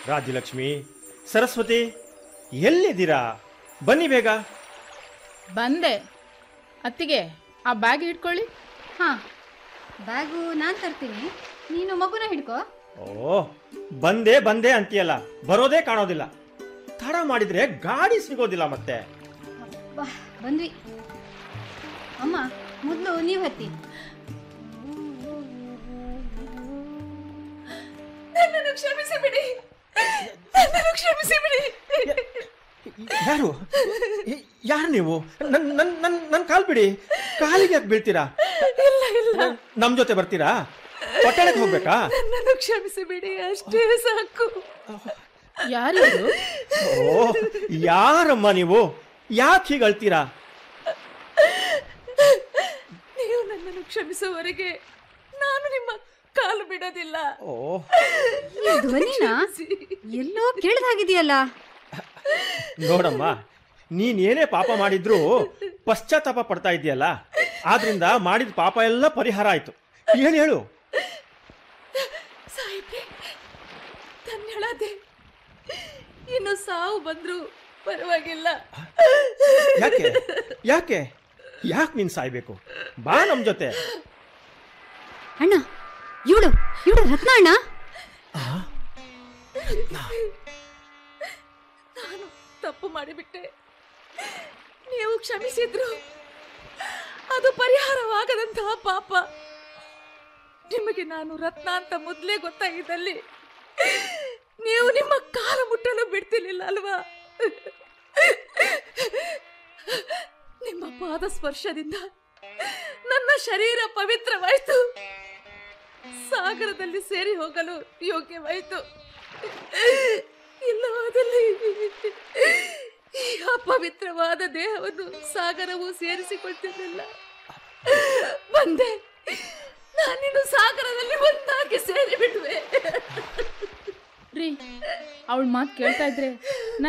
ರಾಜ್ಯಲಕ್ಷ್ಮಿ ಸರಸ್ವತಿ ಎಲ್ಲಿದ್ದೀರಾ ಬನ್ನಿ ಬೇಗ ಬಂದೆ ಅತ್ತಿಗೆ ಆ ಬ್ಯಾಗ್ ಇಟ್ಕೊಳ್ಳಿ ಹಾಂ ಬ್ಯಾಗು ನಾನು ತರ್ತೀನಿ ನೀನು ಮಗುನ ಹಿಡ್ಕೋ ಓ ಬಂದೆ ಬಂದೆ ಅಂತೀಯಲ್ಲ ಬರೋದೇ ಕಾಣೋದಿಲ್ಲ ತಡ ಮಾಡಿದ್ರೆ ಗಾಡಿ ಸಿಗೋದಿಲ್ಲ ಮತ್ತೆ ಬಾ ಬಂದ್ವಿ ಅಮ್ಮ ಮೊದಲು ನೀವು ಹತ್ತಿ ನನ್ನನ್ನು ಕ್ಷಮಿಸಿ ಬಿಡಿ ನನ್ನನ್ನು ಕ್ಷಮಿಸಿ ಬಿಡಿ ಯಾರು ಯ- ಯಾರು ನೀವು ನನ್ ನನ್ ನನ್ ನನ್ ಕಾಲ್ ಬಿಡಿ ಕಾಲಿಗೆ ಯಾಕೆ ಬೀಳ್ತೀರಾ ಇಲ್ಲ ಇಲ್ಲ ನಮ್ ಜೊತೆ ಬರ್ತೀರಾ ಪಟ್ಟಣಕ್ಕೆ ಹೋಗ್ಬೇಕಾ ನನ್ನನ್ನು ಕ್ಷಮಿಸಿ ಬಿಡಿ ಅಷ್ಟೇ ಸಾಕು ಯಾರಿದು ಓ ಯಾರಮ್ಮ ನೀವು ಯಾಕೆ ಹೀಗೆ ಅಳ್ತೀರಾ ನೀವು ನನ್ನನ್ನು ಕ್ಷಮಿಸುವವರೆಗೆ ನಾನು ನಿಮ್ಮ ಕಾಲು ಬಿಡೋದಿಲ್ಲ ಓ ಈ ಧ್ವನಿನ ಎಲ್ಲೋ ಕೇಳ್ದಾಗಿದೆಯಲ್ಲ ನೋಡಮ್ಮ ನೀನ್ ಏನೇ ಪಾಪ ಮಾಡಿದ್ರು ಪಶ್ಚಾತ್ತಾಪ ಪಡ್ತಾ ಇದೆಯಲ್ಲ ಆದ್ರಿಂದ ಮಾಡಿದ ಪಾಪ ಎಲ್ಲ ಪರಿಹಾರ ಆಯ್ತು ಏನು ಹೇಳು ಸಾಯಿಬ್ರೆ ಧನ್ಯಳಾದೆ ಇನ್ನು ಸಾವು ಬಂದ್ರು ಪರವಾಗಿಲ್ಲ ಯಾಕೆ ಯಾಕೆ ಯಾಕೆ ನೀನ್ ಸಾಯ್ಬೇಕು ಬಾ ನಮ್ ಜೊತೆ ಅಣ್ಣ ಇವಳು ಇವಳು ರತ್ನ ಅಣ್ಣ ನಾನು ತಪ್ಪು ಮಾಡಿಬಿಟ್ಟೆ ನೀವು ಕ್ಷಮಿಸಿದ್ರು ಅದು ಪರಿಹಾರವಾಗದಂತಹ ಪಾಪ ನಿಮಗೆ ನಾನು ರತ್ನ ಅಂತ ಮೊದಲೇ ಗೊತ್ತಾಗಿದ್ದಲ್ಲಿ ನೀವು ನಿಮ್ಮ ಕಾಲ ಮುಟ್ಟಲು ಬಿಡ್ತಿರ್ಲಿಲ್ಲ ಅಲ್ವಾ ನಿಮ್ಮ ಪಾದ ಸ್ಪರ್ಶದಿಂದ ನನ್ನ ಶರೀರ ಪವಿತ್ರವಾಯಿತು ಸಾಗರದಲ್ಲಿ ಸೇರಿ ಹೋಗಲು ಯೋಗ್ಯವಾಯಿತು ಇಲ್ಲವಾದಲ್ಲಿ ಈ ಅಪವಿತ್ರವಾದ ದೇಹವನ್ನು ಸಾಗರವು ಸೇರಿಸಿಕೊಳ್ತಿರ್ಲಿಲ್ಲ ಬಂದೆ ನಾನಿನ್ನು ಸಾಗರದಲ್ಲಿ ಒಂದಾಗಿ ಸೇರಿ ಬಿಡುವೆ ರೀ ಅವಳ ಮಾತು ಕೇಳ್ತಾ ಇದ್ರೆ